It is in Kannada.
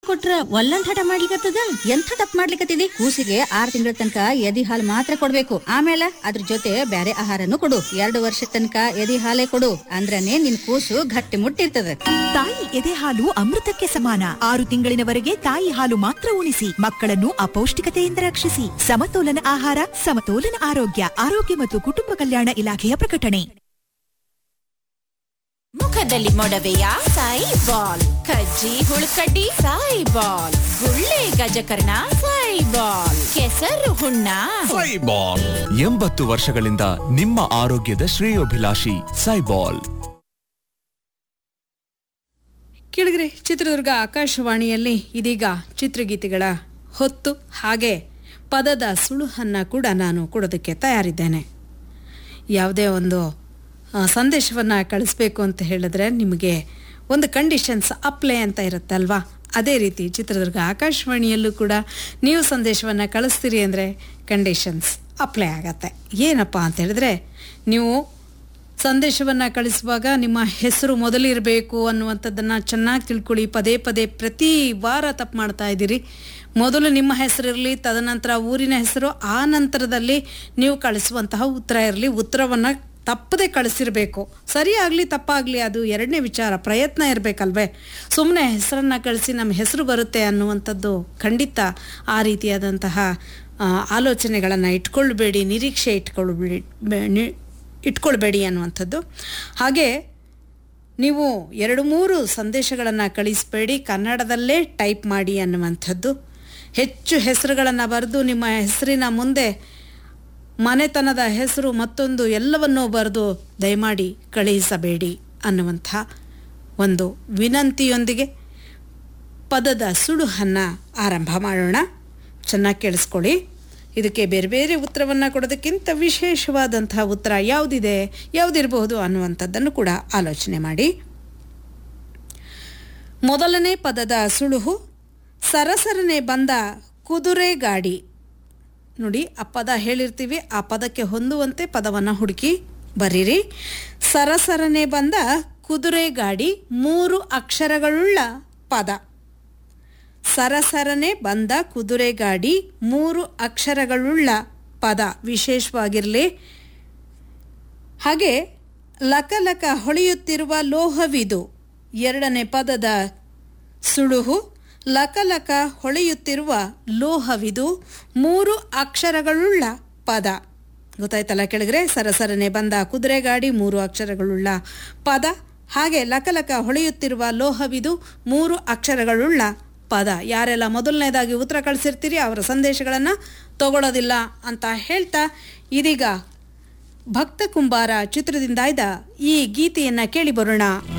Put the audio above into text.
ಕೊಟ್ರ ಒಲ್ಲಂದ್ ಹಠ ಮಾಡ್ಲಿಕತ್ತದ ಎಂಥ ತಪ್ಪು ಮಾಡ್ಲಿಕತ್ತಿದಿ ಕೂಸಿಗೆ ಆರ್ ತಿಂಗಳ ತನಕ ಎದಿ ಹಾಲು ಮಾತ್ರ ಕೊಡ್ಬೇಕು ಆಮೇಲೆ ಅದ್ರ ಜೊತೆ ಬ್ಯಾರೆ ಆಹಾರನು ಕೊಡು ಎರಡು ವರ್ಷ ತನಕ ಎದಿ ಹಾಲೇ ಕೊಡು ಅಂದ್ರನೇ ನಿನ್ ಕೂಸು ಗಟ್ಟಿ ಮುಟ್ಟಿರ್ತದ ತಾಯಿ ಎದೆ ಹಾಲು ಅಮೃತಕ್ಕೆ ಸಮಾನ ಆರು ತಿಂಗಳಿನವರೆಗೆ ತಾಯಿ ಹಾಲು ಮಾತ್ರ ಉಣಿಸಿ ಮಕ್ಕಳನ್ನು ಅಪೌಷ್ಟಿಕತೆಯಿಂದ ರಕ್ಷಿಸಿ ಸಮತೋಲನ ಆಹಾರ ಸಮತೋಲನ ಆರೋಗ್ಯ ಆರೋಗ್ಯ ಮತ್ತು ಕುಟುಂಬ ಕಲ್ಯಾಣ ಇಲಾಖೆಯ ಪ್ರಕಟಣೆ ಮುಖದಲ್ಲಿ ಮೊಡವೆಯ ಸಾಯಿ ಬಾಲ್ ಕಜ್ಜಿ ಹುಳುಕಡ್ಡಿ ಸಾಯಿ ಬಾಲ್ ಗುಳ್ಳೆ ಗಜಕರ್ಣ ಸಾಯಿ ಬಾಲ್ ಕೆಸರು ಹುಣ್ಣ ಸೈಬಾಲ್ ಎಂಬತ್ತು ವರ್ಷಗಳಿಂದ ನಿಮ್ಮ ಆರೋಗ್ಯದ ಶ್ರೇಯೋಭಿಲಾಷಿ ಸೈಬಾಲ್ ಕೆಳಗರೆ ಚಿತ್ರದುರ್ಗ ಆಕಾಶವಾಣಿಯಲ್ಲಿ ಇದೀಗ ಚಿತ್ರಗೀತೆಗಳ ಹೊತ್ತು ಹಾಗೆ ಪದದ ಸುಳುಹನ್ನು ಕೂಡ ನಾನು ಕೊಡೋದಕ್ಕೆ ತಯಾರಿದ್ದೇನೆ ಯಾವುದೇ ಒಂದು ಸಂದೇಶವನ್ನು ಕಳಿಸ್ಬೇಕು ಅಂತ ಹೇಳಿದ್ರೆ ನಿಮಗೆ ಒಂದು ಕಂಡೀಷನ್ಸ್ ಅಪ್ಲೈ ಅಂತ ಇರುತ್ತೆ ಅಲ್ವಾ ಅದೇ ರೀತಿ ಚಿತ್ರದುರ್ಗ ಆಕಾಶವಾಣಿಯಲ್ಲೂ ಕೂಡ ನೀವು ಸಂದೇಶವನ್ನು ಕಳಿಸ್ತೀರಿ ಅಂದರೆ ಕಂಡೀಷನ್ಸ್ ಅಪ್ಲೈ ಆಗತ್ತೆ ಏನಪ್ಪ ಅಂತ ಹೇಳಿದ್ರೆ ನೀವು ಸಂದೇಶವನ್ನು ಕಳಿಸುವಾಗ ನಿಮ್ಮ ಹೆಸರು ಮೊದಲಿರಬೇಕು ಅನ್ನುವಂಥದ್ದನ್ನು ಚೆನ್ನಾಗಿ ತಿಳ್ಕೊಳ್ಳಿ ಪದೇ ಪದೇ ಪ್ರತಿ ವಾರ ತಪ್ಪು ಮಾಡ್ತಾ ಇದ್ದೀರಿ ಮೊದಲು ನಿಮ್ಮ ಹೆಸರಿರಲಿ ತದನಂತರ ಊರಿನ ಹೆಸರು ಆ ನಂತರದಲ್ಲಿ ನೀವು ಕಳಿಸುವಂತಹ ಉತ್ತರ ಇರಲಿ ಉತ್ತರವನ್ನು ತಪ್ಪದೆ ಕಳಿಸಿರಬೇಕು ಸರಿ ಆಗಲಿ ತಪ್ಪಾಗಲಿ ಅದು ಎರಡನೇ ವಿಚಾರ ಪ್ರಯತ್ನ ಇರಬೇಕಲ್ವೇ ಸುಮ್ಮನೆ ಹೆಸರನ್ನು ಕಳಿಸಿ ನಮ್ಮ ಹೆಸರು ಬರುತ್ತೆ ಅನ್ನುವಂಥದ್ದು ಖಂಡಿತ ಆ ರೀತಿಯಾದಂತಹ ಆಲೋಚನೆಗಳನ್ನು ಇಟ್ಕೊಳ್ಬೇಡಿ ನಿರೀಕ್ಷೆ ಇಟ್ಕೊಳ್ಬೇಡಿ ಬೆ- ನಿ- ಇಟ್ಕೊಳ್ಬೇಡಿ ಅನ್ನುವಂಥದ್ದು ಹಾಗೆ ನೀವು ಎರಡು ಮೂರು ಸಂದೇಶಗಳನ್ನು ಕಳಿಸಬೇಡಿ ಕನ್ನಡದಲ್ಲೇ ಟೈಪ್ ಮಾಡಿ ಅನ್ನುವಂಥದ್ದು ಹೆಚ್ಚು ಹೆಸರುಗಳನ್ನು ಬರೆದು ನಿಮ್ಮ ಹೆಸರಿನ ಮುಂದೆ ಮನೆತನದ ಹೆಸರು ಮತ್ತೊಂದು ಎಲ್ಲವನ್ನೂ ಬರೆದು ದಯಮಾಡಿ ಕಳುಹಿಸಬೇಡಿ ಅನ್ನುವಂಥ ಒಂದು ವಿನಂತಿಯೊಂದಿಗೆ ಪದದ ಸುಳುಹನ್ನು ಆರಂಭ ಮಾಡೋಣ ಚೆನ್ನಾಗಿ ಕೇಳಿಸ್ಕೊಳ್ಳಿ ಇದಕ್ಕೆ ಬೇರೆ ಬೇರೆ ಉತ್ತರವನ್ನು ಕೊಡೋದಕ್ಕಿಂತ ವಿಶೇಷವಾದಂತಹ ಉತ್ತರ ಯಾವುದಿದೆ ಯಾವುದಿರಬಹುದು ಅನ್ನುವಂಥದ್ದನ್ನು ಕೂಡ ಆಲೋಚನೆ ಮಾಡಿ ಮೊದಲನೇ ಪದದ ಸುಳುಹು ಸರಸರನೆ ಬಂದ ಕುದುರೆ ಗಾಡಿ ನೋಡಿ ಆ ಪದ ಹೇಳಿರ್ತೀವಿ ಆ ಪದಕ್ಕೆ ಹೊಂದುವಂತೆ ಪದವನ್ನು ಹುಡುಕಿ ಬರೀರಿ ಸರಸರನೆ ಬಂದ ಕುದುರೆ ಗಾಡಿ ಮೂರು ಅಕ್ಷರಗಳುಳ್ಳ ಪದ ಸರಸರನೆ ಬಂದ ಕುದುರೆ ಗಾಡಿ ಮೂರು ಅಕ್ಷರಗಳುಳ್ಳ ಪದ ವಿಶೇಷವಾಗಿರಲಿ ಹಾಗೆ ಲಕಲಕ ಹೊಳೆಯುತ್ತಿರುವ ಲೋಹವಿದು ಎರಡನೇ ಪದದ ಸುಳುಹು ಲಕಲಕ ಹೊಳೆಯುತ್ತಿರುವ ಲೋಹವಿದು ಮೂರು ಅಕ್ಷರಗಳುಳ್ಳ ಪದ ಗೊತ್ತಾಯ್ತಲ್ಲ ಕೆಳಗರೆ ಸರಸರನೆ ಬಂದ ಕುದುರೆ ಗಾಡಿ ಮೂರು ಅಕ್ಷರಗಳುಳ್ಳ ಪದ ಹಾಗೆ ಲಕಲಕ ಹೊಳೆಯುತ್ತಿರುವ ಲೋಹವಿದು ಮೂರು ಅಕ್ಷರಗಳುಳ್ಳ ಪದ ಯಾರೆಲ್ಲ ಮೊದಲನೇದಾಗಿ ಉತ್ತರ ಕಳಿಸಿರ್ತೀರಿ ಅವರ ಸಂದೇಶಗಳನ್ನು ತಗೊಳ್ಳೋದಿಲ್ಲ ಅಂತ ಹೇಳ್ತಾ ಇದೀಗ ಭಕ್ತ ಕುಂಬಾರ ಚಿತ್ರದಿಂದ ಆಯ್ದ ಈ ಗೀತೆಯನ್ನು ಕೇಳಿ ಬರೋಣ